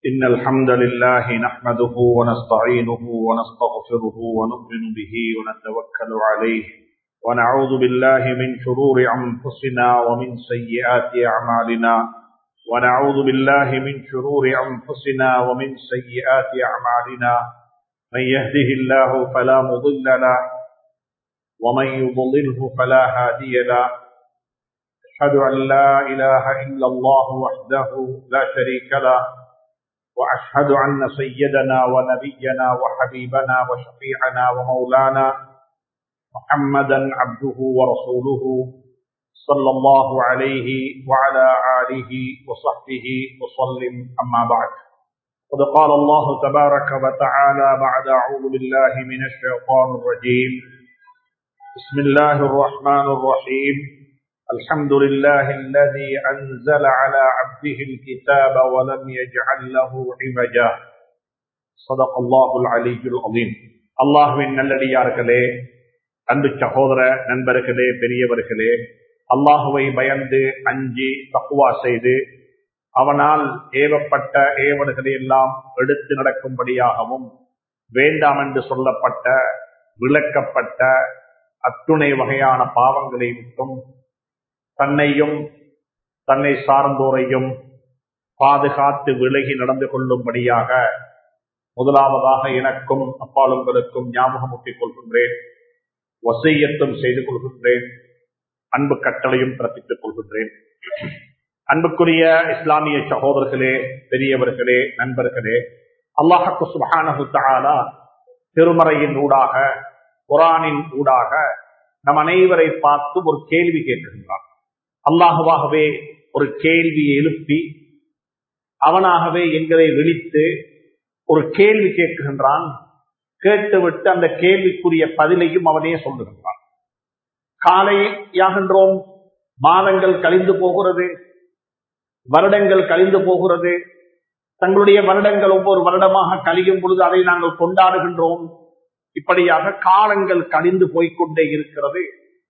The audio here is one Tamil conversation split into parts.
إن الحمد لله نحمده ونستعينه ونستغفره ونؤمن به ونتوكل عليه ونعوذ بالله من شرور أنفسنا ومن سيئات أعمالنا ونعوذ بالله من شرور أنفسنا ومن سيئات أعمالنا من يهده الله فلا مضل له ومن يضلله فلا هادي له أشهد أن لا إله إلا الله وحده لا شريك له وأشهد أن سيدنا ونبينا وحبيبنا وشفيعنا ومولانا محمدا عبده ورسوله صلى الله عليه وعلى آله وصحبه وسلم أما بعد قد قال الله تبارك وتعالى بعد أعوذ بالله من الشيطان الرجيم بسم الله الرحمن الرحيم الحمد لله الذي أنزل على عبده الكتاب ولم يجعل له عوجا صدق الله العلي العظيم அல்லாஹுவின் நல்லடியார்களே அன்பு சகோதர நண்பர்களே பெரியவர்களே அல்லாஹுவை பயந்து அஞ்சி தக்குவா செய்து அவனால் ஏவப்பட்ட ஏவல்களை எல்லாம் எடுத்து நடக்கும்படியாகவும் வேண்டாம் என்று சொல்லப்பட்ட விளக்கப்பட்ட அத்துணை வகையான பாவங்களை விட்டும் தன்னையும் தன்னை சார்ந்தோரையும் பாதுகாத்து விலகி நடந்து கொள்ளும்படியாக முதலாவதாக எனக்கும் அப்பாலுங்களுக்கும் ஞாபகமூட்டிக் கொள்கின்றேன் வசையத்தும் செய்து கொள்கின்றேன் அன்பு கட்டளையும் பிறப்பித்துக் கொள்கின்றேன் அன்புக்குரிய இஸ்லாமிய சகோதரர்களே பெரியவர்களே நண்பர்களே அல்லாஹக்கு சுபானு தாலா திருமறையின் ஊடாக குரானின் ஊடாக நம் அனைவரை பார்த்து ஒரு கேள்வி கேட்கின்றான் அல்லாஹுவாகவே ஒரு கேள்வியை எழுப்பி அவனாகவே எங்களை விழித்து ஒரு கேள்வி கேட்கின்றான் கேட்டுவிட்டு அந்த கேள்விக்குரிய பதிலையும் அவனே சொல்லுகின்றான் காலையாகின்றோம் மாதங்கள் கழிந்து போகிறது வருடங்கள் கழிந்து போகிறது தங்களுடைய வருடங்கள் ஒவ்வொரு வருடமாக கழியும் பொழுது அதை நாங்கள் கொண்டாடுகின்றோம் இப்படியாக காலங்கள் கழிந்து போய்கொண்டே இருக்கிறது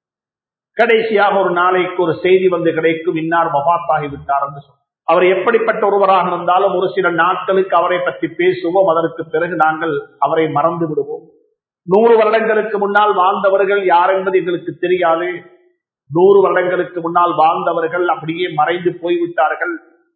கடைசியாக ஒரு நாளைக்கு ஒரு செய்தி வந்து கிடைக்கும் இன்னார் மபாத்தாகிவிட்டார் என்று சொல்ல அவர் எப்படிப்பட்ட ஒருவராக இருந்தாலும் ஒரு சில நாட்களுக்கு அவரை பற்றி பேசுவோம் அதற்கு பிறகு நாங்கள் அவரை மறந்து விடுவோம் நூறு வருடங்களுக்கு முன்னால் வாழ்ந்தவர்கள் யார் என்பது எங்களுக்கு தெரியாது நூறு வருடங்களுக்கு முன்னால் வாழ்ந்தவர்கள் அப்படியே மறைந்து போய்விட்டார்கள்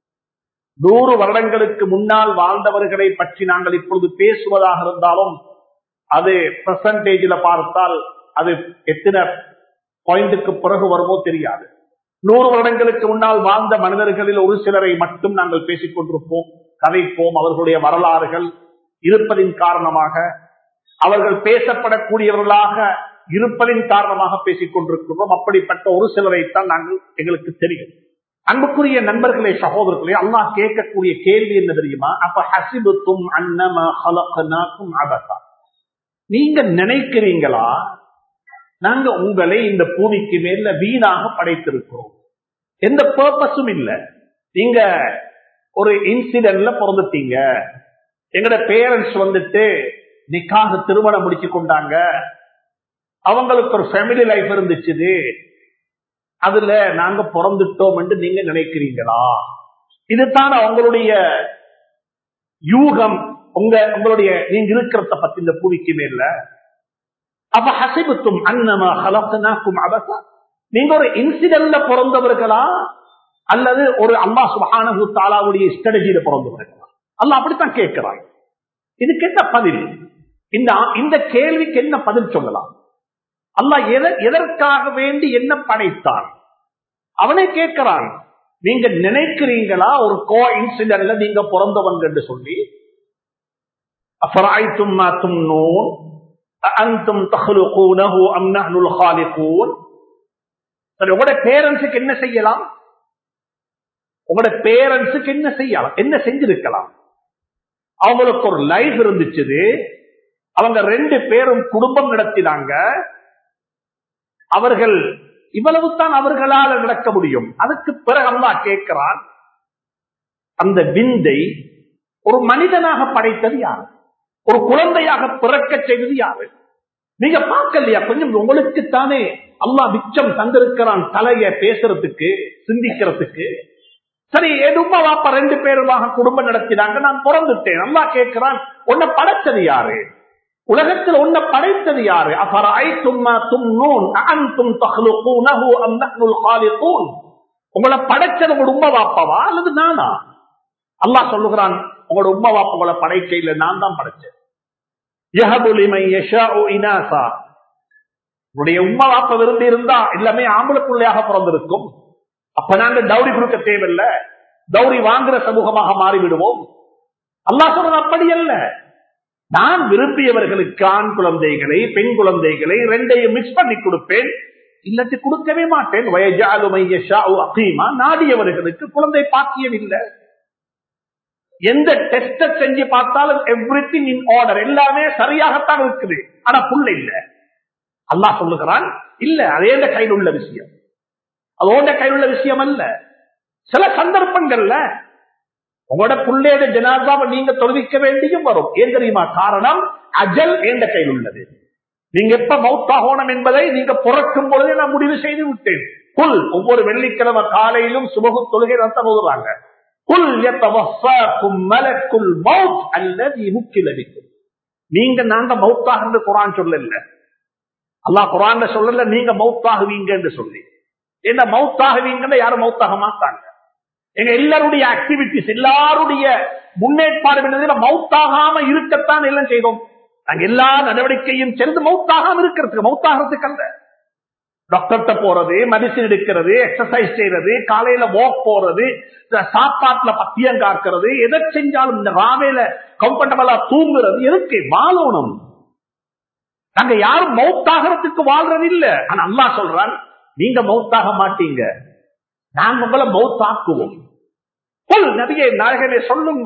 நூறு வருடங்களுக்கு முன்னால் வாழ்ந்தவர்களை பற்றி நாங்கள் இப்பொழுது பேசுவதாக இருந்தாலும் அது பெர்சன்டேஜில் பார்த்தால் அது எத்தனை பாயிண்ட்டுக்கு பிறகு வருமோ தெரியாது நூறு வருடங்களுக்கு முன்னால் வாழ்ந்த மனிதர்களில் ஒரு சிலரை மட்டும் நாங்கள் பேசிக் கொண்டிருப்போம் கதைப்போம் அவர்களுடைய வரலாறுகள் இருப்பதின் காரணமாக அவர்கள் பேசப்படக்கூடியவர்களாக இருப்பதின் காரணமாக பேசிக் கொண்டிருக்கிறோம் அப்படிப்பட்ட ஒரு சிலரைத்தான் நாங்கள் எங்களுக்கு தெரியும் அன்புக்குரிய நண்பர்களே சகோதரர்களே அல்லாஹ் கேட்கக்கூடிய கேள்வி என்ன தெரியுமா அப்ப ஹசிபுத்தும் அன்னமாக்கும் அபசா நீங்க நினைக்கிறீங்களா நாங்க உங்களை இந்த பூமிக்கு மேல வீணாக படைத்திருக்கிறோம் எந்த பர்பஸும் இல்ல நீங்க ஒரு இன்சிடென்ட்ல பிறந்துட்டீங்க எங்கட பேரண்ட்ஸ் வந்துட்டு நிக்காக திருமணம் முடிச்சு கொண்டாங்க அவங்களுக்கு ஒரு ஃபேமிலி லைஃப் இருந்துச்சு அதுல நாங்க பிறந்துட்டோம் என்று நீங்க நினைக்கிறீங்களா இதுதான் அவங்களுடைய யூகம் உங்க உங்களுடைய நீங்க இருக்கிறத பத்தி இந்த பூமிக்கு மேல அப்ப ஹசிபத்தும் அன்னமா ஹலசனாக்கும் அபசா நீங்க ஒரு இன்சிடென்ட்ல பிறந்தவர்களா அல்லது ஒரு அம்மா சுபானு தாலாவுடைய ஸ்ட்ராட்டஜியில பிறந்தவர்களா அல்ல அப்படித்தான் கேட்கிறான் இதுக்கு என்ன பதில் இந்த இந்த கேள்விக்கு என்ன பதில் சொல்லலாம் அல்ல எதற்காக வேண்டி என்ன படைத்தான் அவனே கேட்கிறான் நீங்க நினைக்கிறீங்களா ஒரு கோ இன்சிடென்ட்ல நீங்க பிறந்தவங்க என்று சொல்லி அஃபராய்த்தும் மாத்தும் நூன் அந்தும் தஹ்லுகூனஹு அம் நஹ்னுல் ஹாலிகூன் சரி உங்களோட பேரண்ட்ஸுக்கு என்ன செய்யலாம் உங்களோட பேரண்ட்ஸுக்கு என்ன செய்யலாம் என்ன செஞ்சிருக்கலாம் அவங்களுக்கு ஒரு லைஃப் இருந்துச்சு அவங்க ரெண்டு பேரும் குடும்பம் நடத்தினாங்க அவர்கள் இவ்வளவு தான் அவர்களால் நடக்க முடியும் அதுக்கு பிறகு அல்லா கேட்கிறான் அந்த விந்தை ஒரு மனிதனாக படைத்தது யார் ஒரு குழந்தையாக பிறக்க செய்தது யாரு நீங்க பார்க்கலையா கொஞ்சம் உங்களுக்கு தானே அல்லா மிச்சம் தந்திருக்கிறான் தலைய பேசுறதுக்கு சிந்திக்கிறதுக்கு சரி என் உம்மா வாப்பா ரெண்டு பேருமாக குடும்பம் நடத்தினாங்க நான் பிறந்துட்டேன் நல்லா கேட்கிறான் உன்னை படைச்சது யாரு உலகத்தில் உன்னை படைத்தது யாரு அஃபரைத்தும் மா தும்னூன் அஅன்தும் தக்லுகூனஹு அம் நஹ்னுல் காலிகூன் உங்களை படைச்சது உங்களோட உம்மா வாப்பாவா அல்லது நானா அல்லாஹ் சொல்லுகிறான் உங்களோட உம்மா வாப்பா உங்களை படைக்கையில் நான் தான் படைச்சேன் யஹபு லிமன் யஷாஉ இனாசா உங்களுடைய உம்மா வாப்ப விரும்பி இருந்தா எல்லாமே ஆம்பளை பிள்ளையாக பிறந்திருக்கும் அப்ப நாங்க டௌரி கொடுக்க தேவையில்ல டௌரி வாங்குற சமூகமாக மாறிவிடுவோம் அல்லாஹ் சொல்றது அப்படி அல்ல நான் விரும்பியவர்களுக்கு ஆண் குழந்தைகளை பெண் குழந்தைகளை ரெண்டையும் மிக்ஸ் பண்ணி கொடுப்பேன் இல்லாட்டி கொடுக்கவே மாட்டேன் வயஜாலுமையா நாடியவர்களுக்கு குழந்தை பாக்கியம் இல்லை எந்த டெஸ்ட செஞ்சு பார்த்தாலும் எவ்ரி திங் இன் ஆர்டர் எல்லாமே சரியாகத்தான் இருக்குது ஆனா புள்ள இல்ல அல்லாஹ் சொல்லுகிறான் இல்ல அதே கையில் உள்ள விஷயம் அதோட கையில் உள்ள விஷயம் அல்ல சில சந்தர்ப்பங்கள்ல உங்களோட புள்ளையோட ஜனாதாவை நீங்க தொழுவிக்க வேண்டியும் வரும் ஏன் தெரியுமா காரணம் அஜல் எந்த கையில் உள்ளது நீங்க எப்ப மௌத்தாகணும் என்பதை நீங்க பிறக்கும் பொழுதே நான் முடிவு செய்து விட்டேன் புல் ஒவ்வொரு வெள்ளிக்கிழமை காலையிலும் சுபகு தொழுகை நடத்த போதுறாங்க புல் எத்தவஃபாக்கும் மலக்குல் மவுத் அல்லது முக்கிலவிக்கும் நீங்க நாங்க மௌத்தாக குரான் சொல்லல அல்லாஹ் குரான்ல சொல்லல நீங்க மௌத்தாகுவீங்க என்று சொல்லி என்ன மௌத்தாகுவீங்கன்னு யாரும் மௌத்தாக மாட்டாங்க எங்க எல்லாருடைய ஆக்டிவிட்டிஸ் எல்லாருடைய முன்னேற்பாடு என்னதுல மௌத்தாகாம இருக்கத்தான் எல்லாம் செய்தோம் நாங்க எல்லா நடவடிக்கையும் சேர்ந்து மௌத்தாகாம இருக்கிறதுக்கு மௌத்தாகிறதுக்கு அல்ல டாக்டர்கிட்ட போறது மெடிசின் எடுக்கிறது எக்ஸசைஸ் செய்யறது காலையில வாக் போறது சாப்பாட்டுல பத்தியம் காக்கிறது எதை செஞ்சாலும் இந்த ராவையில கம்ஃபர்டபுளா தூங்குறது எதுக்கு வாழணும் நாங்க யாரும் மௌத்தாகிறதுக்கு வாழ்றது இல்ல ஆனா அல்லா சொல்றான் நீங்க மௌத்தாக மாட்டீங்க நாங்க உங்களை மௌத்தாக்குவோம் சொல் நபியை நாயகமே சொல்லுங்க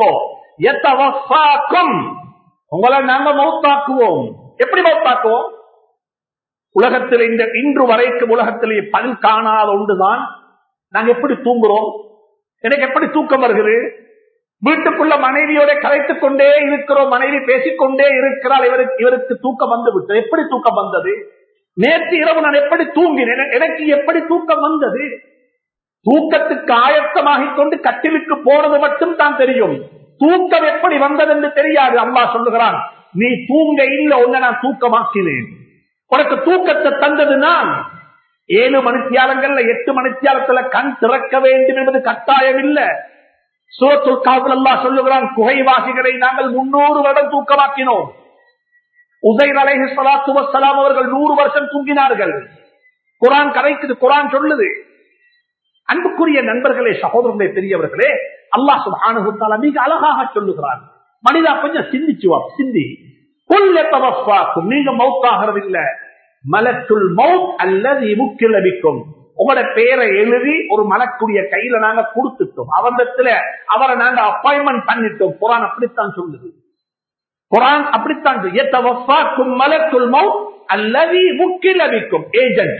உங்களை நாங்க மௌத்தாக்குவோம் எப்படி மௌத்தாக்குவோம் உலகத்தில் இந்த இன்று வரைக்கும் உலகத்திலே பதில் காணாத ஒன்றுதான் நாங்க எப்படி தூங்குறோம் எனக்கு எப்படி தூக்கம் வருகிறது வீட்டுக்குள்ள மனைவியோட கலைத்துக் கொண்டே இருக்கிறோம் மனைவி பேசிக்கொண்டே இருக்கிறாள் இவருக்கு இவருக்கு தூக்கம் வந்து விட்டது எப்படி தூக்கம் வந்தது நேற்று இரவு நான் எப்படி தூங்கினேன் எனக்கு எப்படி தூக்கம் வந்தது தூக்கத்துக்கு ஆயத்தமாகிக் கொண்டு கட்டிலுக்கு போனது மட்டும் தான் தெரியும் தூக்கம் எப்படி வந்தது என்று தெரியாது அம்மா சொல்லுகிறான் நீ தூங்க இல்ல ஒன்ன நான் தூக்கமாக்கினேன் உனக்கு தூக்கத்தை தந்தது நான் ஏழு மணித்தியாலங்கள்ல எட்டு மணித்தியாலத்துல கண் திறக்க வேண்டும் என்பது கட்டாயம் இல்ல சூரத்துல் காவல் அல்லா சொல்லுகிறான் குகைவாசிகளை நாங்கள் முன்னூறு வருடம் தூக்கமாக்கினோம் உசைர் அலைஹி சலாத்து வசலாம் அவர்கள் நூறு வருஷம் தூங்கினார்கள் குரான் கதைக்குது குரான் சொல்லுது அன்புக்குரிய நண்பர்களே சகோதரர்களே பெரியவர்களே அல்லாஹ் சுபானுத்தால மிக அழகாக சொல்லுகிறான் மனிதா கொஞ்சம் சிந்திச்சுவா சிந்தி புல்லத்தவப்பாக்கும் நீங்க மவுத்தாகிறது இல்ல மலக்குள் மவுத் அல்லது முக்கிலபிக்கும் உங்களோட பேரை எழுதி ஒரு மலக்குடைய கையில நாங்க கொடுத்துட்டோம் அவரிடத்துல அவரை நாங்க அப்பாயின்மெண்ட் பண்ணிட்டோம் குரான் அப்படித்தான் சொல்லுது குரான் அப்படித்தான் எத்தவப்பாக்கும் மலக்குள் மவுத் அல்லது முக்கிலபிக்கும் ஏஜென்ட்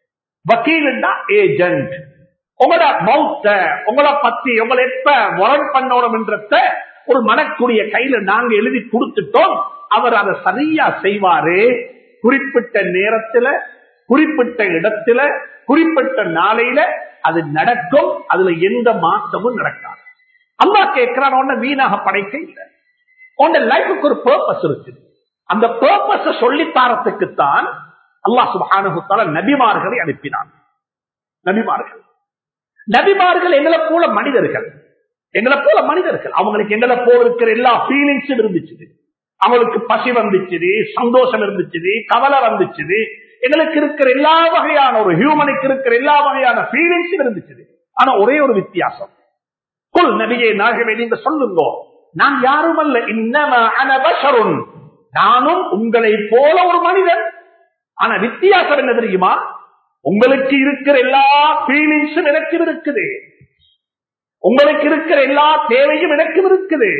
வக்கீல்னா ஏஜென்ட் உங்களோட மவுத்த உங்களை பத்தி உங்களை எப்ப வரன் பண்ணணும் என்றத ஒரு மனக்குரிய கையில நாங்க எழுதி கொடுத்துட்டோம் அவர் அதை சரியா செய்வாரு குறிப்பிட்ட நேரத்துல குறிப்பிட்ட இடத்துல குறிப்பிட்ட நாளையில அது நடக்கும் அதுல எந்த மாற்றமும் நடக்காது அம்மா கேட்கிறான் உன்ன வீணாக படைக்க இல்லை உன் லைஃபுக்கு ஒரு பர்பஸ் இருக்கு அந்த பர்பஸ் சொல்லித்தாரத்துக்குத்தான் அல்லாஹ் சுபானுத்தால நபிமார்களை அனுப்பினான் நபிமார்கள் நபிமார்கள் எங்களை போல மனிதர்கள் எங்களை போல மனிதர்கள் அவங்களுக்கு எங்களை போல இருக்கிற எல்லா ஃபீலிங்ஸும் இருந்துச்சு அவங்களுக்கு பசி வந்துச்சு சந்தோஷம் இருந்துச்சு கவலை வந்துச்சு எங்களுக்கு இருக்கிற எல்லா வகையான ஒரு ஹியூமனுக்கு இருக்கிற எல்லா வகையான ஃபீலிங்ஸும் இருந்துச்சு ஆனா ஒரே ஒரு வித்தியாசம் குல் நபியை நாகவே நீங்க சொல்லுங்க நான் யாரும் அல்ல இன்னமும் நானும் உங்களை போல ஒரு மனிதன் ஆனா வித்தியாசம் என்ன தெரியுமா உங்களுக்கு இருக்கிற எல்லா ஃபீலிங்ஸும் எனக்கும் இருக்குது உங்களுக்கு இருக்கிற எல்லா தேவையும் எனக்கும் இருக்குது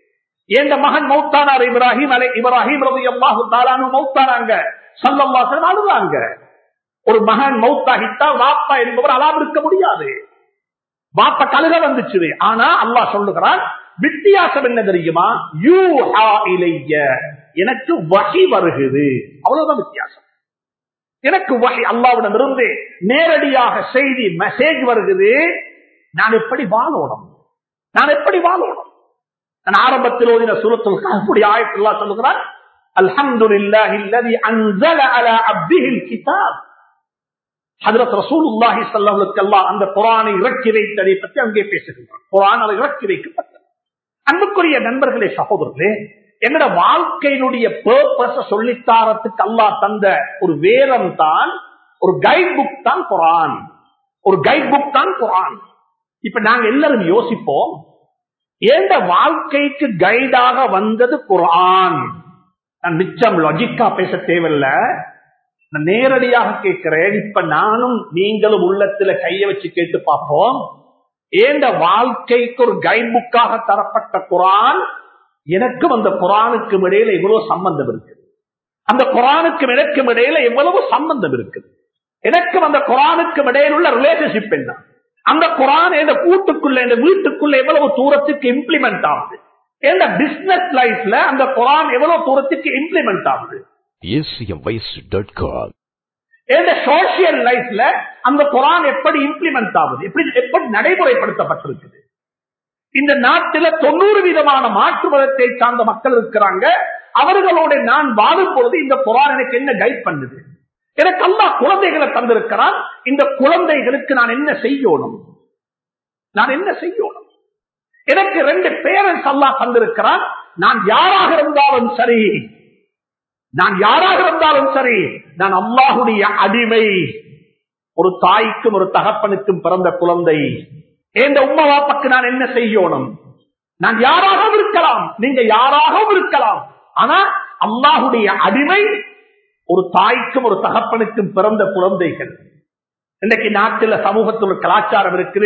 எந்த மகன் மௌத்தானார் இப்ராஹிம் அலை இப்ராஹிம் ரவி அம்மாஹு தாலானு மௌத்தானாங்க சல்லம்மாசன் அழுதாங்க ஒரு மகன் மௌத்தாகிட்டா வாப்பா என்பவர் அலாம் இருக்க முடியாது வாப்ப கழுக வந்துச்சு ஆனா அல்லாஹ் சொல்லுகிறான் வித்தியாசம் என்ன தெரியுமா யூ இலைய எனக்கு வகை வருகுது அவ்வளவுதான் வித்தியாசம் எனக்கு வகை அல்லாவிடம் இருந்து நேரடியாக செய்தி மெசேஜ் வருகிறது நான் எப்படி வாழணும் நான் எப்படி வாழணும் நான் ஆரம்பத்தில் ஓதின சூரத்துல் கஹ்ஃபுடைய ஆயத்துல்லா சொல்லுகிறார் அல்ஹம்துலில்லாஹி அல்லதி அன்ஸல அலா அப்திஹில் கிதாப் ஹஜரத் ரசூலுல்லாஹி ஸல்லல்லாஹு அலைஹி வஸல்லம் அந்த குர்ஆனை இறக்கி வைத்ததை பற்றி அங்கே பேசுகின்றார் குர்ஆன் அது இறக்கி வைக்கப்பட்டது அன்புக்குரிய நண்பர்களே சகோதரர்களே என்னோட வாழ்க்கையினுடைய பர்பஸ் சொல்லித்தாரத்துக்கு அல்லாஹ் தந்த ஒரு வேதம் தான் ஒரு கைட் புக் தான் குரான் ஒரு கைட் புக் தான் குரான் இப்ப நாங்க எல்லாரும் யோசிப்போம் ஏண்ட வாழ்க்கைக்கு கைடாக வந்தது குரான் நான் மிச்சம் லாஜிக்கா பேச தேவையில்ல நான் நேரடியாக கேட்கிறேன் இப்ப நானும் நீங்களும் உள்ளத்துல கைய வச்சு கேட்டு பார்ப்போம் ஏண்ட வாழ்க்கைக்கு ஒரு கைட் புக்காக தரப்பட்ட குரான் எனக்கும் அந்த குரானுக்கும் இடையில எவ்வளவு சம்பந்தம் இருக்கு அந்த குரானுக்கும் எனக்கும் இடையில எவ்வளவு சம்பந்தம் இருக்குது எனக்கும் அந்த குரானுக்கும் இடையில உள்ள ரிலேஷன்ஷிப் என்ன அந்த குரான் எந்த கூட்டுக்குள்ள இந்த வீட்டுக்குள்ள எவ்வளவு தூரத்துக்கு இம்ப்ளிமெண்ட் ஆகுது எந்த பிசினஸ் லைஃப்ல அந்த குரான் எவ்வளவு தூரத்துக்கு இம்ப்ளிமெண்ட் ஆகுது acmvoice.com. எந்த சோசியல் லைஃப்ல அந்த குரான் எப்படி இம்ப்ளிமெண்ட் ஆகுது எப்படி எப்படி நடைமுறைப்படுத்தப்பட்டிருக்குது இந்த நாட்டில தொண்ணூறு விதமான மாற்று மதத்தை சார்ந்த மக்கள் இருக்கிறாங்க அவர்களோட நான் வாழும் பொழுது இந்த குரான் எனக்கு என்ன கைட் பண்ணுது எனக்கு அல்லா குழந்தைகளை தந்திருக்கிறான் இந்த குழந்தைகளுக்கு நான் என்ன செய்யணும் நான் என்ன செய்யணும் எனக்கு ரெண்டு பேரண்ட்ஸ் அல்லா தந்திருக்கிறான் நான் யாராக இருந்தாலும் சரி நான் யாராக இருந்தாலும் சரி நான் அல்லாஹுடைய அடிமை ஒரு தாய்க்கும் ஒரு தகப்பனுக்கும் பிறந்த குழந்தை இந்த உம்மா வாப்பாக்கு நான் என்ன செய்யணும் நான் யாராகவும் இருக்கலாம் நீங்க யாராகவும் இருக்கலாம் ஆனா அல்லாஹுடைய அடிமை ஒரு தாய்க்கும் ஒரு தகப்பனுக்கும் பிறந்த குழந்தைகள் இன்னைக்கு நாட்டில் சமூகத்தில் ஒரு கலாச்சாரம் இருக்குது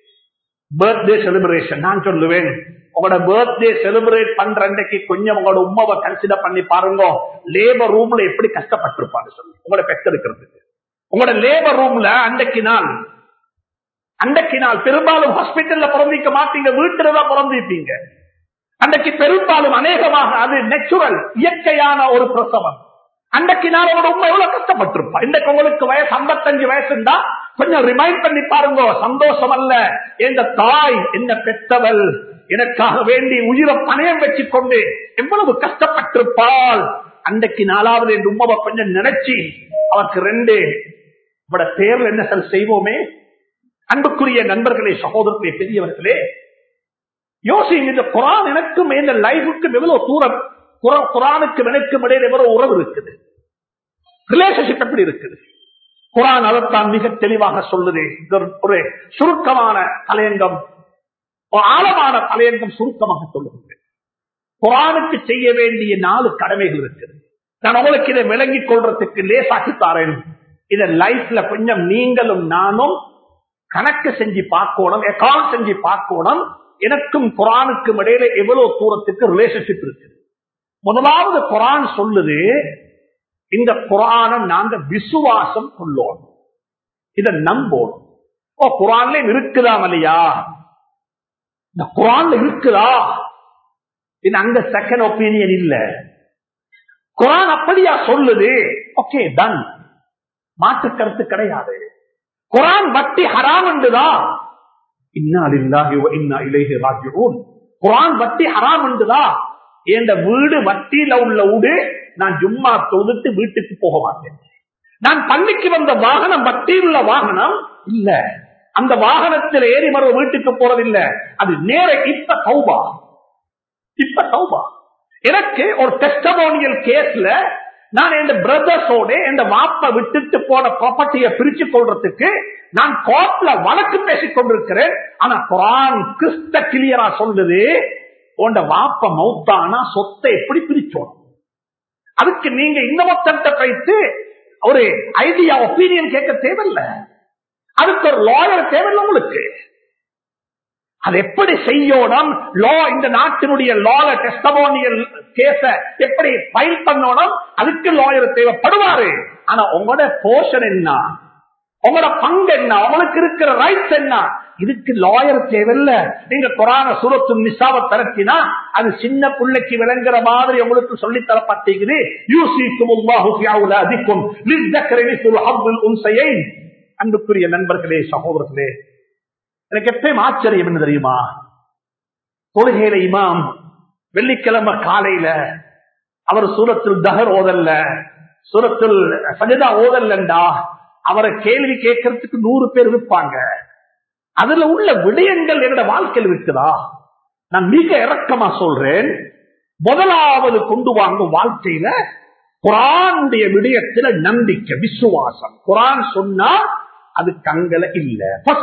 பர்த்டே செலிபிரேஷன் நான் சொல்லுவேன் உங்களோட பர்த்டே செலிபிரேட் பண்ற அன்றைக்கு கொஞ்சம் உங்களோட உமாவை கன்சிடர் பண்ணி பாருங்க லேபர் ரூம்ல எப்படி கஷ்டப்பட்டிருப்பான்னு சொல்லி உங்களோட பெற்றெடுக்கிறதுக்கு உங்களோட லேபர் ரூம்ல அன்றைக்கு நாள் அன்றைக்கு நாள் பெரும்பாலும் ஹாஸ்பிட்டல்ல பிறந்திக்க மாட்டீங்க வீட்டுல தான் பிறந்திருப்பீங்க அன்றைக்கு பெரும்பாலும் அநேகமாக அது நேச்சுரல் இயற்கையான ஒரு பிரசவம் அன்றைக்கு நாள் உங்களோட உண்மை எவ்வளவு கஷ்டப்பட்டிருப்பா இன்றைக்கு உங்களுக்கு வயசு ஐம்பத்தஞ்சு வயசுண்டா கொஞ்சம் ரிமைண்ட் பண்ணி பாருங்க சந்தோஷம் அல்ல எந்த தாய் என்ன பெற்றவள் எனக்காக வேண்டி உயிரை பணயம் வச்சுக் கொண்டு எவ்வளவு கஷ்டப்பட்டிருப்பாள் அன்றைக்கு நாலாவது என் உண்மையை கொஞ்சம் நினைச்சு அவருக்கு ரெண்டு இவட பேர்ல என்ன சார் செய்வோமே அன்புக்குரிய நண்பர்களே சகோதரர்களே பெரியவர்களே யோசிங்க இந்த குரான் எனக்கும் இந்த லைஃபுக்கும் எவ்வளவு தூரம் குர- குரானுக்கும் எனக்கும் இடையில எவ்வளவு உறவு இருக்குது ரிலேஷன்ஷிப் எப்படி இருக்குது குரான் அதைத்தான் மிக தெளிவாக சொல்லுது இது ஒரு- ஒரு சுருக்கமான தலையங்கம் ஒரு ஆழமான தலையங்கம் சுருக்கமாக சொல்லுகிறது குரானுக்கு செய்ய வேண்டிய நாலு கடமைகள் இருக்குது நான் உங்களுக்கு இதை விளங்கிக் கொள்றதுக்கு லேசாக்கி தாரேன் இத லைஃப்ல கொஞ்சம் நீங்களும் நானும் கணக்கு செஞ்சு பார்க்கணும் அக்கௌண்ட் செஞ்சு பார்க்கணும் எனக்கும் குரானுக்கும் இடையில எவ்வளவு தூரத்துக்கு ரிலேஷன்ஷிப் இருக்கு முதலாவது குரான் சொல்லுது இந்த குரானை நாங்க விசுவாசம் கொள்ளோம் இத நம்போம் ஓ குரான்ல இருக்குதா இல்லையா இந்த குரான்ல இருக்குதா இது அங்க செகண்ட் ஒப்பீனியன் இல்ல குரான் அப்படியா சொல்லுது ஓகே டன் மாற்று கருத்து கிடையாது குரான் வட்டி ஹராம் என்றுதா இன்னா லில்லாஹி வ இன்னா இலைஹி ராஜிஊன் குரான் வட்டி ஹராம் என்றுதா என் வீடு வட்டியில உள்ள வீடு நான் ஜும்மா தொழுத்து வீட்டுக்கு போக மாட்டேன் நான் பள்ளிக்கு வந்த வாகனம் வட்டியில் உள்ள வாகனம் இல்ல அந்த வாகனத்தில் ஏறி மறு வீட்டுக்கு போறதில்லை அது நேர இப்ப தௌபா இப்ப தௌபா எனக்கு ஒரு டெஸ்டமோனியல் கேஸ்ல நான் என் பிரதர்ஸோட என் வாப்ப விட்டுட்டு போன ப்ராப்பர்ட்டியை பிரிச்சு கொள்றதுக்கு நான் கோர்ட்ல வழக்கு பேசிக் கொண்டிருக்கிறேன் ஆனா குரான் கிறிஸ்த கிளியரா சொல்லுது உண்ட வாப்ப மௌத்தானா சொத்தை எப்படி பிரிச்சோம் அதுக்கு நீங்க இன்னொருத்தட்ட வைத்து ஒரு ஐடியா ஒப்பீனியன் கேட்க தேவையில்லை அதுக்கு ஒரு லாயர் தேவையில்லை உங்களுக்கு அது எப்படி செய்யணும் லா இந்த நாட்டினுடைய லால டெஸ்டமோனியல் கேஸ எப்படி ஃபைல் பண்ணணும் அதுக்கு லாயர் தேவைப்படுவாரு ஆனா உங்களோட போர்ஷன் என்ன உங்களோட பங்கு என்ன உங்களுக்கு இருக்கிற ரைட்ஸ் என்ன இதுக்கு லாயர் தேவையில்ல நீங்க குரான சூரத்து நிசாவை திரட்டினா அது சின்ன பிள்ளைக்கு விளங்குற மாதிரி உங்களுக்கு சொல்லி தரப்பட்டிருக்குது யூசிக்கும் அதிகம் அன்புக்குரிய நண்பர்களே சகோதரர்களே எனக்கு எப்பயும் ஆச்சரியம் என்ன தெரியுமா தொழுகையில இமாம் வெள்ளிக்கிழமை காலையில அவர் சூரத்தில் தகர் ஓதல்ல சூரத்தில் சஜதா ஓதல்லண்டா அவரை கேள்வி கேட்கறதுக்கு நூறு பேர் இருப்பாங்க அதுல உள்ள விடயங்கள் என்னோட வாழ்க்கையில் இருக்குதா நான் மிக இறக்கமா சொல்றேன் முதலாவது கொண்டு வாங்கும் வாழ்க்கையில குரானுடைய விடயத்துல நம்பிக்கை விசுவாசம் குரான் சொன்னா அது கங்கல இல்ல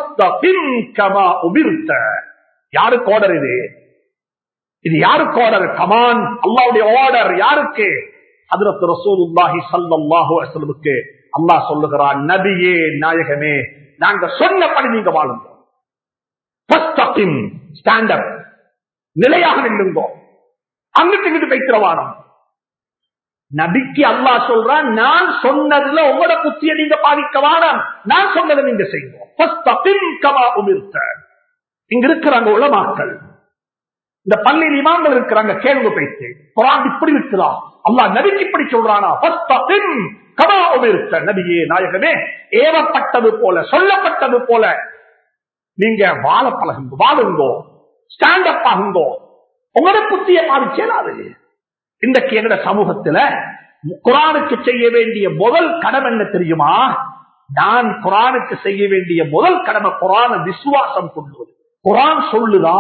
யாருக்கு ஆர்டர் இது இது யாருக்கு ஆர்டர் கமான் அல்லாவுடைய ஆர்டர் யாருக்கு ஹதரத் ரசூலுல்லாஹி ஸல்லல்லாஹு அலைஹி வஸல்லமுக்கு அல்லாஹ் சொல்லுகிறான் நபியே நாயகமே நாங்க சொன்னபடி நீங்க வாழுங்க ஃபஸ்தகிம் ஸ்டாண்ட் அப் நிலையாக நில்லுங்கோ அங்கிட்டு இங்கிட்டு வைக்கிறவானம் நபிக்கு அல்லாஹ் சொல்றான் நான் சொன்னதுல உங்களோட புத்திய நீங்க பாதிக்க வானம் நான் சொன்னதை நீங்க செய்வோம் ஃபஸ்தகிம் கமா உமிர்த்த இங்க இருக்கிறாங்க உலமாக்கள் இந்த பள்ளியில் இமாம்கள் இருக்கிறாங்க கேள்வி பேச்சு குரான் இப்படி இருக்கிறா அல்லாஹ் நபிக்கு இப்படி சொல்றானா ஃபஸ்தகிம் கமா உமிர்த்த நபியே நாயகமே ஏவப்பட்டது போல சொல்லப்பட்டது போல நீங்க வாழ பழகுங்க வாழுங்கோ ஸ்டாண்ட் அப் ஆகுங்கோ உங்களோட புத்திய பாதிச்சேலாது இன்றைக்கு எங்கட சமூகத்துல குரானுக்கு செய்ய வேண்டிய முதல் கடமை என்ன தெரியுமா நான் குரானுக்கு செய்ய வேண்டிய முதல் கடமை குரான விசுவாசம் கொள்வது குரான் சொல்லுதா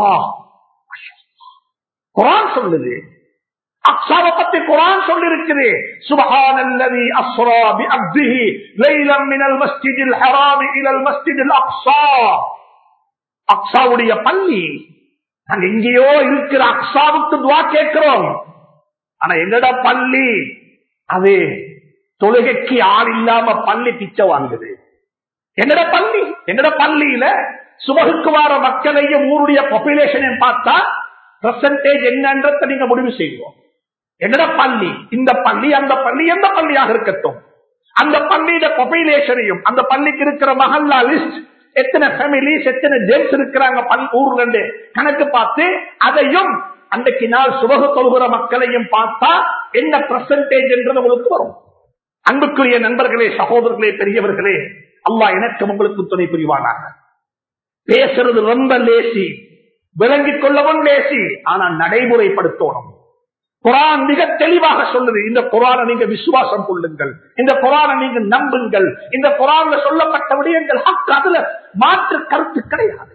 குரான் சொல்லுது அக்ஸாவை பத்தி குரான் சொல்லி இருக்குது சுபஹானல்லதி அஸ்ரா பி அப்திஹி லைலம் மினல் மஸ்ஜிதில் ஹராமி இலல் மஸ்ஜிதில் அக்ஸா அக்ஸாவுடைய பள்ளி நாங்க எங்கேயோ இருக்கிற அக்ஸாவுக்கு துவா கேட்கிறோம் ஆனா எங்கட பள்ளி அது தொழுகைக்கு ஆள் இல்லாம பள்ளி பிச்சை வாங்குது எங்கட பள்ளி எங்கட பள்ளியில சுபகுக்கு வார மக்களையும் ஊருடைய பாப்புலேஷனையும் பார்த்தா பெர்சன்டேஜ் என்னன்றத நீங்க முடிவு செய்வோம் எங்கட பள்ளி இந்த பள்ளி அந்த பள்ளி எந்த பள்ளியாக இருக்கட்டும் அந்த பள்ளியில பாப்புலேஷனையும் அந்த பள்ளிக்கு இருக்கிற மஹல்லா லிஸ்ட் எத்தனை ஃபேமிலிஸ் எத்தனை ஜென்ஸ் இருக்கிறாங்க ஊர்ல இருந்து கணக்கு பார்த்து அதையும் அன்றைக்கு நாள் சுபகு தொழுகிற மக்களையும் பார்த்தா என்ன பெர்சன்டேஜ் என்றது உங்களுக்கு வரும் அன்புக்குரிய நண்பர்களே சகோதரர்களே பெரியவர்களே அல்லா எனக்கு உங்களுக்கு துணை புரிவானாக பேசுறது ரொம்ப லேசி விளங்கிக் கொள்ளவும் லேசி ஆனா நடைமுறைப்படுத்தணும் குரான் மிக தெளிவாக சொல்லுது இந்த குரானை நீங்க விசுவாசம் கொள்ளுங்கள் இந்த குரானை நீங்க நம்புங்கள் இந்த குரான்ல சொல்லப்பட்ட விடயங்கள் ஹக்கு அதுல மாற்று கருத்து கிடையாது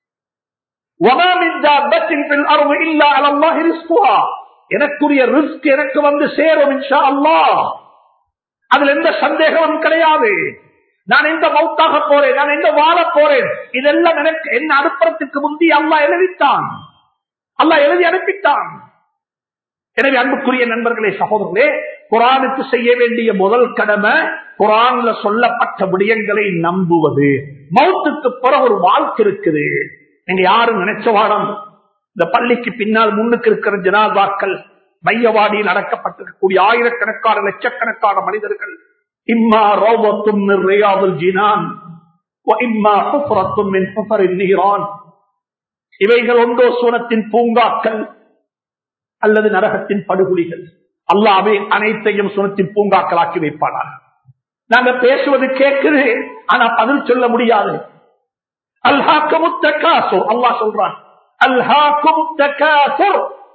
எனக்குரிய ரிஸ்க் எனக்கு வந்து சேரும் இன்ஷா அல்லா அதுல எந்த சந்தேகமும் கிடையாது நான் எந்த மௌத்தாக போறேன் நான் எந்த வாழ போறேன் இதெல்லாம் எனக்கு என்ன அனுப்புறதுக்கு முந்தி அல்லா எழுதித்தான் அல்லா எழுதி அனுப்பித்தான் எனவே அன்புக்குரிய நண்பர்களே சகோதரர்களே குரானுக்கு செய்ய வேண்டிய முதல் கடமை குரான்ல சொல்லப்பட்ட விடயங்களை நம்புவது மௌத்துக்கு பிறகு ஒரு வாழ்க்கை இருக்குது நீங்க யாரும் நினைச்ச வாரம் இந்த பள்ளிக்கு பின்னால் முன்னுக்கு இருக்கிற ஜனாதாக்கள் மையவாடியில் அடக்கப்பட்டிருக்கக்கூடிய ஆயிரக்கணக்கான லட்சக்கணக்கான மனிதர்கள் இம்மா ரோபத்தும் ஜினான் இம்மா நீரான் இவைகள் ஒன்றோ சூனத்தின் பூங்காக்கள் அல்லது நரகத்தின் படுகொலிகள் அல்லாவே அனைத்தையும் சுனத்தின் பூங்காக்களாக்கி வைப்பானார் நாங்க பேசுவது கேட்குது ஆனா பதில் சொல்ல முடியாது அல்ஹாக்கமுத்தகாசோ அல்லா சொல்றான் அல்ஹாக்கமுத்தகாசோ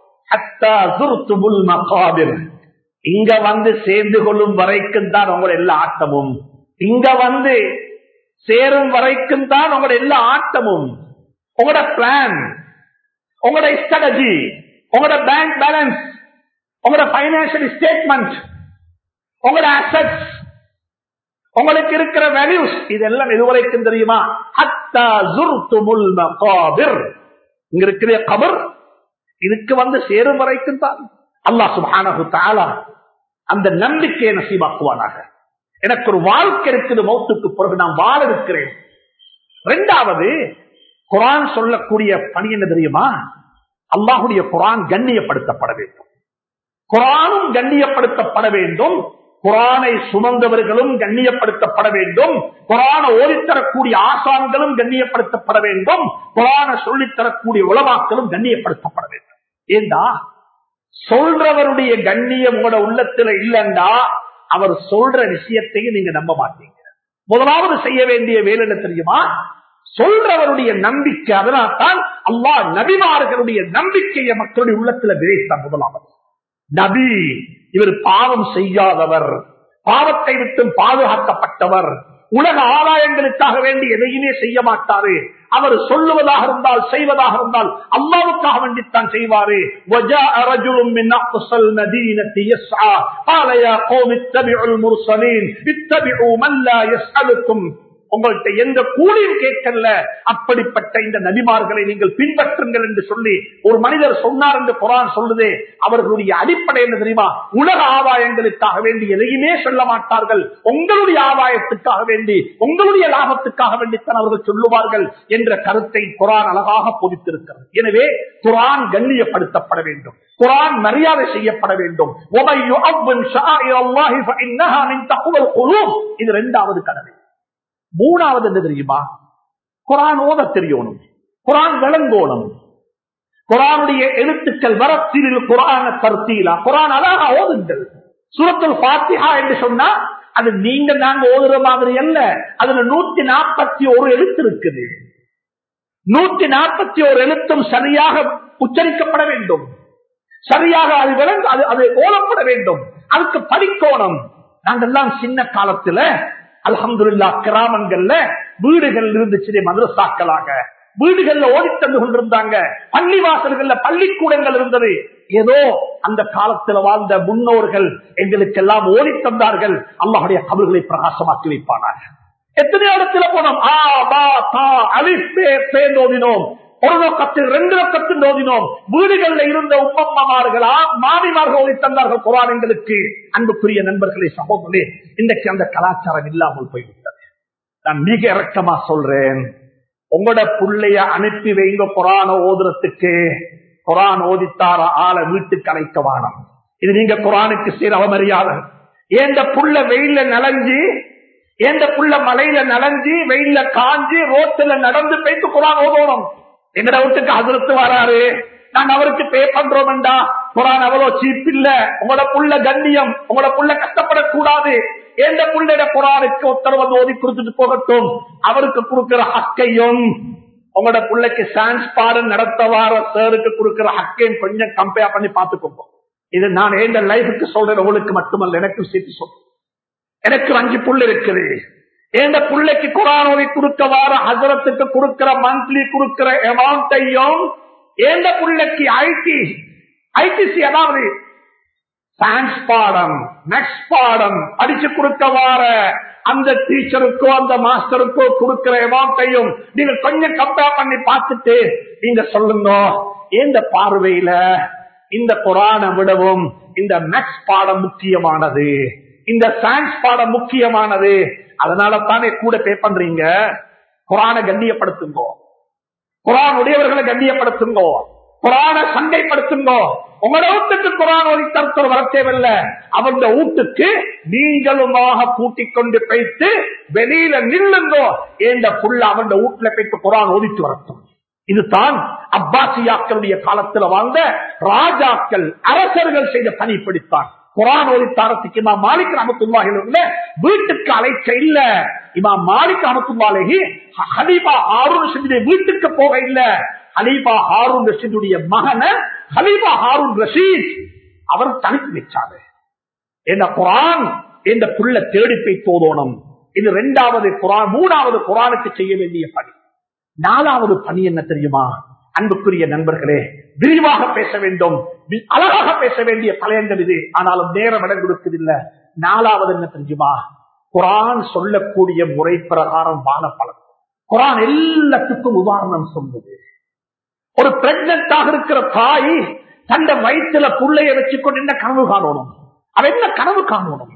இங்க வந்து சேர்ந்து கொள்ளும் வரைக்கும் தான் உங்களோட எல்லா ஆட்டமும் இங்க வந்து சேரும் வரைக்கும் தான் உங்களோட எல்லா ஆட்டமும் உங்களோட பிளான் உங்களோட ஸ்ட்ராட்டஜி உங்களோட பேங்க் பேலன்ஸ் உங்களோட பைனான்சியல் ஸ்டேட்மெண்ட் உங்களோட அசட்ஸ் உங்களுக்கு இருக்கிற வேல்யூஸ் இதெல்லாம் எதுவரைக்கும் தெரியுமா ஹத்தா ஜுர்துமுல் மகாபிர் இங்க இருக்கிற கபர் இதுக்கு வந்து சேரும் வரைக்கும் தான் அல்லாஹ் சுப்ஹானஹு தஆலா அந்த நம்பிக்கையை நசீபாக்குவானாக எனக்கு ஒரு வாழ்க்கை இருக்குது மௌத்துக்கு பிறகு நான் வாழ இருக்கிறேன் இரண்டாவது குரான் சொல்லக்கூடிய பணி என்ன தெரியுமா அல்லாஹுடைய குரான் கண்ணியப்படுத்தப்பட வேண்டும் குரானும் கண்ணியப்படுத்தப்பட வேண்டும் குரானை சுமந்தவர்களும் கண்ணியப்படுத்தப்பட வேண்டும் குரான ஓடித்தரக்கூடிய ஆசான்களும் கண்ணியப்படுத்தப்பட வேண்டும் குரான சொல்லித்தரக்கூடிய உலமாக்களும் கண்ணியப்படுத்தப்பட வேண்டும் ஏண்டா சொல்றவருடைய கண்ணியம் உங்களோட உள்ளத்துல இல்லைண்டா அவர் சொல்ற விஷயத்தையும் நீங்க நம்ப மாட்டீங்க முதலாவது செய்ய வேண்டிய வேலை என்ன தெரியுமா சொல்றவருடைய நம்பிக்கை அதனால் தான் அல்லாஹ் நபிமார்களுடைய நம்பிக்கையை மக்களுடைய உள்ளத்துல விதைத்தார் முதலாவது நபி இவர் பாவம் செய்யாதவர் பாவத்தை விட்டு பாதுகாக்கப்பட்டவர் உலக ஆதாயங்களுக்காக வேண்டி எதையுமே செய்ய மாட்டாரு அவர் சொல்லுவதாக இருந்தால் செய்வதாக இருந்தால் அல்லாவுக்காக வேண்டித்தான் செய்வாரு وَجَاءَ رَجُلٌ مِّنْ أَقْصَى الْمَدِينَةِ يَسْعَى قَالَ يَا قَوْمِ اتَّبِعُوا الْمُرْسَلِينَ اتَّبِعُوا مَن لَّا يَسْأَلُكُمْ உங்கள்கிட்ட எந்த கூலியும் கேட்கல அப்படிப்பட்ட இந்த நபிமார்களை நீங்கள் பின்பற்றுங்கள் என்று சொல்லி ஒரு மனிதர் சொன்னார் என்று குரான் சொல்லுதே அவர்களுடைய அடிப்படை என்ன தெரியுமா உலக ஆதாயங்களுக்காக வேண்டி எதையுமே சொல்ல மாட்டார்கள் உங்களுடைய ஆதாயத்துக்காக வேண்டி உங்களுடைய லாபத்துக்காக வேண்டித்தான் அவர்கள் சொல்லுவார்கள் என்ற கருத்தை குரான் அழகாக பொதித்திருக்கிறது எனவே குரான் கண்ணியப்படுத்தப்பட வேண்டும் குரான் மரியாதை செய்யப்பட வேண்டும் وَمَن يُعَظِّمْ شَعَائِرَ اللَّهِ فَإِنَّهَا مِن تَقْوَى الْقُلُوبِ இது இரண்டாவது கடமை மூணாவது என்ன தெரியுமா குரான் ஓத தெரியணும் குரான் விளங்கோணும் குரானுடைய எழுத்துக்கள் வரத்தில் குரான கருத்தீலா குரான் அழகா ஓதுங்கள் சூரத்துல் பாத்திஹா என்று சொன்னா அது நீங்க நாங்க ஓதுற மாதிரி அல்ல அதுல நூத்தி நாற்பத்தி ஒரு எழுத்து இருக்குது நூத்தி நாற்பத்தி ஒரு எழுத்தும் சரியாக உச்சரிக்கப்பட வேண்டும் சரியாக அது விளங்க அது அது ஓதப்பட வேண்டும் அதுக்கு படிக்கோணம் நாங்கெல்லாம் சின்ன காலத்துல அல்ஹம்துல்லா கிராமங்கள்ல வீடுகள் இருந்துச்சு மதரசாக்களாக வீடுகள்ல ஓடி தந்து கொண்டிருந்தாங்க பள்ளி வாசல்கள்ல பள்ளிக்கூடங்கள் இருந்தது ஏதோ அந்த காலத்துல வாழ்ந்த முன்னோர்கள் எங்களுக்கெல்லாம் ஓடி தந்தார்கள் அல்லாஹுடைய கபல்களை பிரகாசமாக்கி வைப்பானார் எத்தனை இடத்துல போனோம் ஆ பா தா அலிப்பே பேந்தோதினோம் ஒரு நோக்கத்தில் ரெண்டு நோக்கத்தில் ஓதினோம் வீடுகள்ல இருந்த உப்பம்மமார்களா மாமிமார்கள் ஓதி தந்தார்கள் குரான் எங்களுக்கு அன்புக்குரிய நண்பர்களே சகோதரே இன்றைக்கு அந்த கலாச்சாரம் இல்லாமல் போய்விட்டது நான் மிக இறக்கமா சொல்றேன் உங்களோட புள்ளைய அனுப்பி வைங்க குரான ஓதுறதுக்கு குரான் ஓதித்தார ஆளை வீட்டுக்கு அழைக்க வானம் இது நீங்க குரானுக்கு செய்த அவமரியாதை ஏந்த புள்ள வெயில நலஞ்சு ஏந்த புள்ள மலையில நலஞ்சு வெயில காஞ்சு ரோட்டுல நடந்து போயிட்டு குரான் ஓதணும் எங்கட வீட்டுக்கு அதிர்த்து வராரு நாங்க அவருக்கு பே பண்றோம்டா குரான் அவ்வளவு சீப் இல்ல உங்களோட புள்ள கண்ணியம் உங்களோட புள்ள கஷ்டப்படக்கூடாது எந்த புள்ளைய குரானுக்கு உத்தரவு ஓதி கொடுத்துட்டு போகட்டும் அவருக்கு கொடுக்கிற ஹக்கையும் உங்களோட பிள்ளைக்கு சான்ஸ் பாடம் நடத்த வார சாருக்கு கொடுக்கிற ஹக்கையும் கொஞ்சம் கம்பேர் பண்ணி பார்த்துக்கோங்க இது நான் எந்த லைஃபுக்கு சொல்றேன் உங்களுக்கு மட்டுமல்ல எனக்கு சேர்த்து சொல்றேன் எனக்கு அஞ்சு புல் இருக்குது எந்த பிள்ளைக்கு குரானோவை கொடுக்க வார ஹசரத்துக்கு கொடுக்கிற மந்த்லி கொடுக்கிற அமௌண்டையும் எந்த பிள்ளைக்கு ஐடி ஐடிசி அதாவது சயின்ஸ் பாடம் நெக்ஸ்ட் பாடம் படிச்சு கொடுக்க வார அந்த டீச்சருக்கோ அந்த மாஸ்டருக்கோ கொடுக்கிற அமௌண்டையும் நீங்க கொஞ்சம் கம்பேர் பண்ணி பார்த்துட்டு நீங்க சொல்லுங்க இந்த பார்வையில இந்த குரானை விடவும் இந்த மேக்ஸ் பாடம் முக்கியமானது இந்த சயின்ஸ் பாடம் முக்கியமானது அதனால தானே கூட பே பண்றீங்க குரான கண்ணியப்படுத்துங்கோ குரான் உடையவர்களை கண்ணியப்படுத்துங்கோ குரான சண்டைப்படுத்துங்கோ உங்களோட வீட்டுக்கு குரான் ஒளி தருத்தர் வர தேவையில்ல அவங்க வீட்டுக்கு நீங்களுமாக கூட்டிக் கொண்டு போய்த்து வெளியில நில்லுங்கோ ஏந்த புள்ள அவன் வீட்டுல போயிட்டு குரான் ஒதித்து வரட்டும் இதுதான் அப்பாசியாக்களுடைய காலத்துல வாழ்ந்த ராஜாக்கள் அரசர்கள் செய்த பணி பிடித்தான் குரான் ஒலித்தாரத்துக்கு இமா மாலிக் ரமத்துல்லாஹில வீட்டுக்கு அழைக்க இல்ல இமா மாலிக் ரமத்துல்லாலேஹி ஹலீபா ஹாரூன் ரஷீதுடைய வீட்டுக்கு போக இல்ல ஹலீபா ஹாரூன் ரஷீதுடைய மகன ஹலீபா ஹாரூன் ரஷீத் அவர் தனித்து வச்சாரு என்ன குரான் என்ற புள்ள தேடி போய் தோதோணும் இது இரண்டாவது குரான் மூணாவது குரானுக்கு செய்ய வேண்டிய பணி நாலாவது பணி என்ன தெரியுமா அன்புக்குரிய நண்பர்களே விரிவாக பேச வேண்டும் அழகாக பேச வேண்டிய தலையங்கள் இது ஆனாலும் நேரம் இடம் கொடுக்கவில்லை நாலாவது என்ன தெரியுமா குரான் சொல்லக்கூடிய முறை பிரகாரம் வாழ பழம் குரான் எல்லாத்துக்கும் உதாரணம் சொல்லுது ஒரு பிரெக்னண்டாக இருக்கிற தாய் தந்த வயிற்றுல புள்ளைய வச்சுக்கொண்டு என்ன கனவு காணணும் அவ என்ன கனவு காணணும்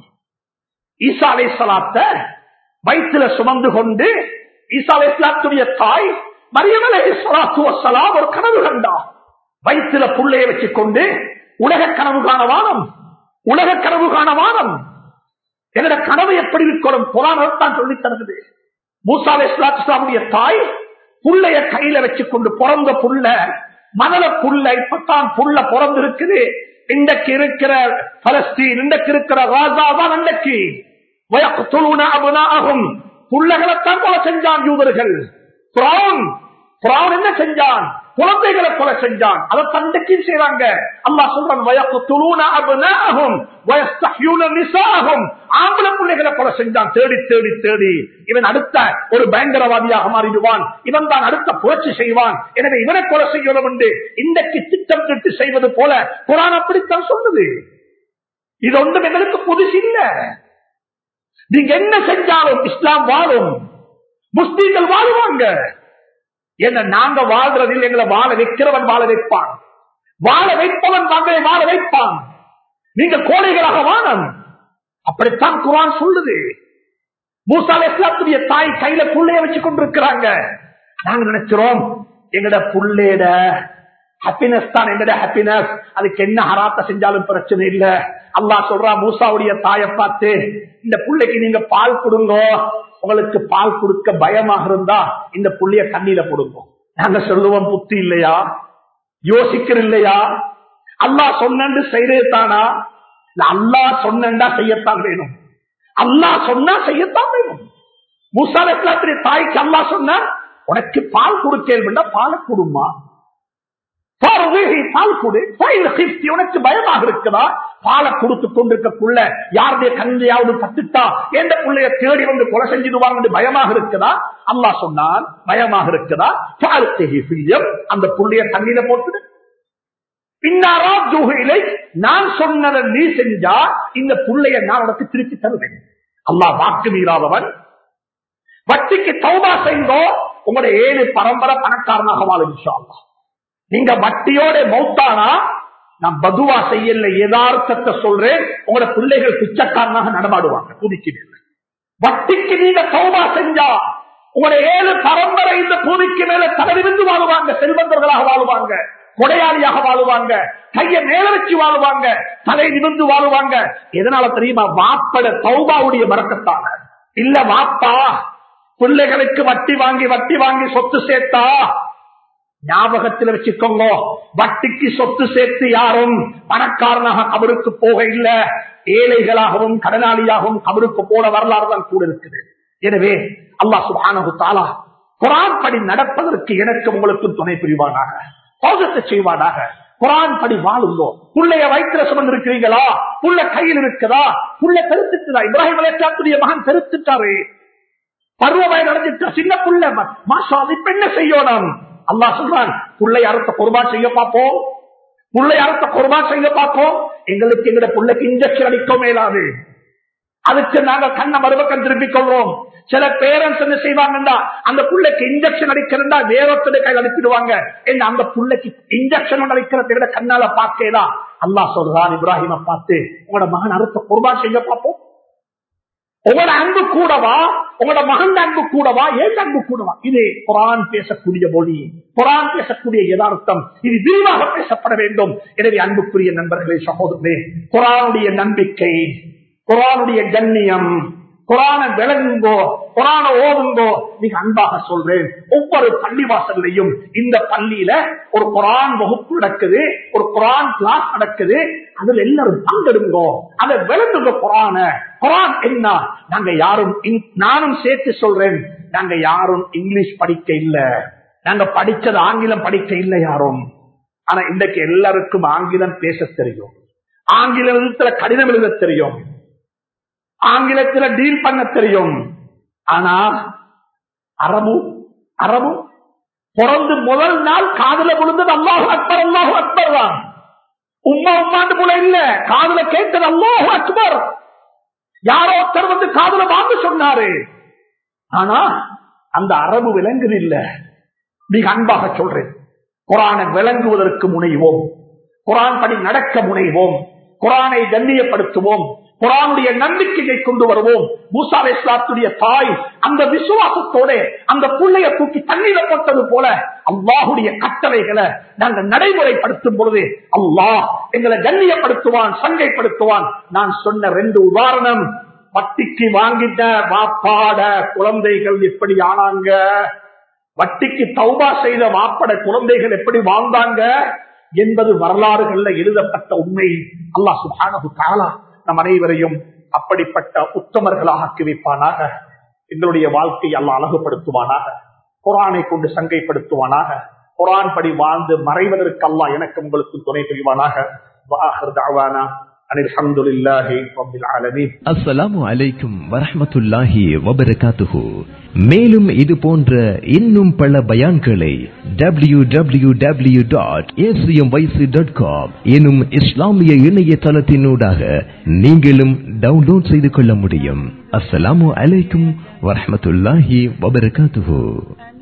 ஈசா அலை சலாத்த வயிற்றுல சுமந்து கொண்டு ஈசா அலை சலாத்துடைய தாய் மரியமலை சலாத்து வசலாம் ஒரு கனவு கண்டா வயிற்றுல புள்ளைய வச்சுக்கொண்டு உலக கனவு காண வானம் உலக கனவு காண வானம் என்னோட கனவு எப்படி இருக்கணும் புராணத்தான் சொல்லி தருகிறது மூசாலை இஸ்லாத்துடைய தாய் புள்ளைய கையில வச்சுக்கொண்டு பிறந்த புள்ள மணல புள்ள இப்பத்தான் புள்ள பிறந்து இருக்குது இன்றைக்கு இருக்கிற பலஸ்தீன் இன்றைக்கு இருக்கிற ராஜா தான் அன்றைக்கு வயக்குழுன அபுனாகும் புள்ளகளைத்தான் கொலை செஞ்சான் யூதர்கள் பிரான் பிரான் என்ன செஞ்சான் குழந்தைகளை கொலை செஞ்சான் அதை தண்டைக்கும் செய்றாங்க அல்லாஹ் சொல்றான் வயக்குத்துலூன அப்னாஅஹும் வயஸ்தஹ்யூன நிசாஅஹும் ஆம்பளை பிள்ளைகளை கொலை செஞ்சான் தேடி தேடி தேடி இவன் அடுத்த ஒரு பயங்கரவாதியாக மாறிடுவான் இவன் தான் அடுத்த புரட்சி செய்வான் எனவே இவனை கொலை செய்யணும் என்று இன்றைக்கு திட்டம் திட்டு செய்வது போல குரான் அப்படித்தான் சொல்லுது இது ஒன்றும் எங்களுக்கு புதுசு இல்ல நீங்க என்ன செஞ்சாலும் இஸ்லாம் வாழும் முஸ்லீம்கள் வாழுவாங்க என்ன நாங்க வாழ்றதில் எங்களை வாழ வைக்கிறவன் வாழ வைப்பான் வாழ வைப்பவன் தங்களை வாழ வைப்பான் நீங்க கோடைகளாக வாழம் அப்படித்தான் குரான் சொல்லுது மூசா இஸ்லாத்துடைய தாய் கையில புள்ளைய வச்சு கொண்டிருக்கிறாங்க நாங்க நினைக்கிறோம் எங்கட புள்ளேட ஹாப்பினஸ் தான் எங்கட ஹாப்பினஸ் அதுக்கு என்ன ஹராத்த செஞ்சாலும் பிரச்சனை இல்ல அல்லாஹ் சொல்றா மூசாவுடைய தாயை பார்த்து இந்த புள்ளைக்கு நீங்க பால் கொடுங்க உங்களுக்கு பால் கொடுக்க பயமாக இருந்தா இந்த புள்ளைய தண்ணியில போடுங்க நாங்க சொல்லுவோம் புத்தி இல்லையா யோசிக்கிற இல்லையா அல்லாஹ் சொன்னு செய்யறது தானா அல்லாஹ் சொன்னா செய்யத்தான் வேணும் அல்லாஹ் சொன்னா செய்யத்தான் வேணும் முசாலத்திரி தாய்க்கு அல்லாஹ் சொன்ன உனக்கு பால் கொடுக்க பாலை கொடுமா பால் கொடு உனக்கு பயமாக இருக்குதா பாலை கொடுத்து கொண்டிருக்கக்குள்ள யாருடைய கண்ணையாவது பத்துட்டா எந்த பிள்ளைய தேடி வந்து கொலை செஞ்சிடுவாங்க பயமாக இருக்குதா அல்லா சொன்னான் பயமாக இருக்குதா அந்த புள்ளைய தண்ணியில போட்டுடு பின்னாரா ஜூகையிலை நான் சொன்னதை நீ செஞ்சா இந்த புள்ளைய நான் உனக்கு திருப்பி தருவேன் அல்லா வாக்கு மீறாதவன் வட்டிக்கு தௌபா செய்தோ உங்களுடைய ஏழு பரம்பரை பணக்காரனாக வாழும் அல்லா நீங்க வட்டியோட மௌத்தானா நான் பதுவா செய்யல யதார்த்தத்தை சொல்றேன் உங்களோட பிள்ளைகள் பிச்சைக்காரனாக நடமாடுவாங்க புதுக்கிறேன் வட்டிக்கு நீங்க சௌபா செஞ்சா உங்களுடைய ஏழு பரம்பரை இந்த பூமிக்கு மேல தலைவிருந்து வாழுவாங்க செல்வந்தர்களாக வாழுவாங்க கொடையாளியாக வாழுவாங்க கைய மேல வச்சு வாழுவாங்க தலை நிமிர்ந்து வாழுவாங்க எதனால தெரியுமா வாப்பட சௌபாவுடைய மறக்கத்தாங்க இல்ல வாப்பா பிள்ளைகளுக்கு வட்டி வாங்கி வட்டி வாங்கி சொத்து சேர்த்தா ஞாபகத்தில் வச்சுக்கோங்க வட்டிக்கு சொத்து சேர்த்து யாரும் பணக்காரனாக கபருக்கு போக இல்ல ஏழைகளாகவும் கடனாளியாகவும் கபருக்கு போன வரலாறு தான் கூட இருக்குது எனவே அல்லா சுபானகு தாலா குரான் படி நடப்பதற்கு எனக்கு உங்களுக்கு துணை புரிவானாக சோகத்தை செய்வானாக குரான் படி வாழுங்கோ புள்ளைய வயிற்றுல சுமந்து இருக்கிறீங்களா புள்ள கையில் இருக்குதா புள்ள பெருத்துட்டா இப்ராஹிம் அலேச்சாத்துடைய மகன் பெருத்துட்டாரு பருவ வயது அடைஞ்சிட்டா சின்ன புள்ள மாசா இப்ப என்ன செய்யணும் அல்லா சொல்றான் புள்ளை அறுத்த குர்பா செய்ய பார்ப்போம் புள்ளை அறுத்த குர்பா செய்ய பார்ப்போம் எங்களுக்கு எங்க புள்ளைக்கு இன்ஜெக்ஷன் அடிக்க மேலாது அதுக்கு நாங்க கண்ணை மறுபக்கம் திருப்பிக் கொள்வோம் சில பேரண்ட்ஸ் என்ன செய்வாங்கன்னா அந்த புள்ளைக்கு இன்ஜெக்ஷன் அடிக்கிறதா வேறொத்தனை கையில் அனுப்பிடுவாங்க என்ன அந்த புள்ளைக்கு இன்ஜெக்ஷன் அடிக்கிறத விட கண்ணால பார்க்கலாம் அல்லா சொல்றான் இப்ராஹிம பார்த்து உங்களோட மகன் அறுத்த குர்பா செய்ய பார்ப்போம் உங்களோட அன்பு கூடவா உங்களோட மகன் அன்பு கூடவா ஏன் அன்பு கூடவா இது குரான் பேசக்கூடிய மொழி குரான் பேசக்கூடிய யதார்த்தம் இது விரிவாக பேசப்பட வேண்டும் எனவே அன்புக்குரிய நண்பர்களே சகோதரே குரானுடைய நம்பிக்கை குரானுடைய கண்ணியம் குரான விளங்குங்கோ குரான ஓதுங்கோ மிக அன்பாக சொல்றேன் ஒவ்வொரு பள்ளிவாசல்லையும் இந்த பள்ளியில ஒரு குரான் வகுப்பு நடக்குது ஒரு குரான் கிளாஸ் நடக்குது அதுல எல்லாரும் பங்கெடுங்கோ அதை விளங்குங்க குரான குரான் என்ன நாங்க யாரும் நானும் சேர்த்து சொல்றேன் நாங்க யாரும் இங்கிலீஷ் படிக்க இல்ல நாங்க படிச்சது ஆங்கிலம் படிக்க இல்லை யாரும் ஆனா இன்றைக்கு எல்லாருக்கும் ஆங்கிலம் பேச தெரியும் ஆங்கிலத்துல கடிதம் எழுத தெரியும் ஆங்கிலத்துல டீல் பண்ண தெரியும் ஆனா அரபு அரபு பிறந்து முதல் நாள் காதல விழுந்தது அல்லாஹு அக்பர் அல்லாஹு அக்பர் தான் உம்மா உம்மாண்டு போல இல்ல காதல கேட்டது அல்லாஹு அக்பர் யாரோ ஒருத்தர் வந்து காதல வாங்க சொன்னாரு ஆனா அந்த அரபு விலங்குது இல்ல மிக அன்பாக சொல்றேன் குரானை விளங்குவதற்கு முனைவோம் குரான் படி நடக்க முனைவோம் குரானை கண்ணியப்படுத்துவோம் குரானுடைய நம்பிக்கையை கொண்டு வருவோம் மூசா இஸ்லாத்துடைய தாய் அந்த விசுவாசத்தோட அந்த புள்ளைய தூக்கி தண்ணீர போட்டது போல அல்லாஹுடைய கட்டளைகளை நாங்கள் நடைமுறைப்படுத்தும் பொழுது அல்லாஹ் எங்களை கண்ணியப்படுத்துவான் சங்கைப்படுத்துவான் நான் சொன்ன ரெண்டு உதாரணம் வட்டிக்கு வாங்கிட்ட வாப்பாட குழந்தைகள் எப்படி ஆனாங்க வட்டிக்கு தௌபா செய்த வாப்பட குழந்தைகள் எப்படி வாழ்ந்தாங்க என்பது வரலாறுகள்ல எழுதப்பட்ட உண்மை அல்லாஹ் சுபானது காலா நம் அனைவரையும் அப்படிப்பட்ட உத்தமர்களாக ஆக்கி வைப்பானாக எங்களுடைய வாழ்க்கையை அல்ல அழகுபடுத்துவானாக குரானை கொண்டு சங்கைப்படுத்துவானாக குரான் படி வாழ்ந்து மறைவதற்கு அல்லாஹ் எனக்கு உங்களுக்கு துணை புரிவானாக வாஹர் தாவானா அனில் அல்ஹம்துலில்லாஹி ரப்பில் ஆலமீன் அஸ்ஸலாமு அலைக்கும் வரஹ்மத்துல்லாஹி வபரகாத்துஹு மேலும் இது போன்ற இன்னும் பல பயான்களை W W W dot dot com எனும் இஸ்லாமிய இணையதளத்தினூடாக நீங்களும் டவுன்லோட் செய்து கொள்ள முடியும் அஸ்ஸலாமு அலைக்கும் வரஹ்மத்துல்லாஹி வபரகாத்துஹு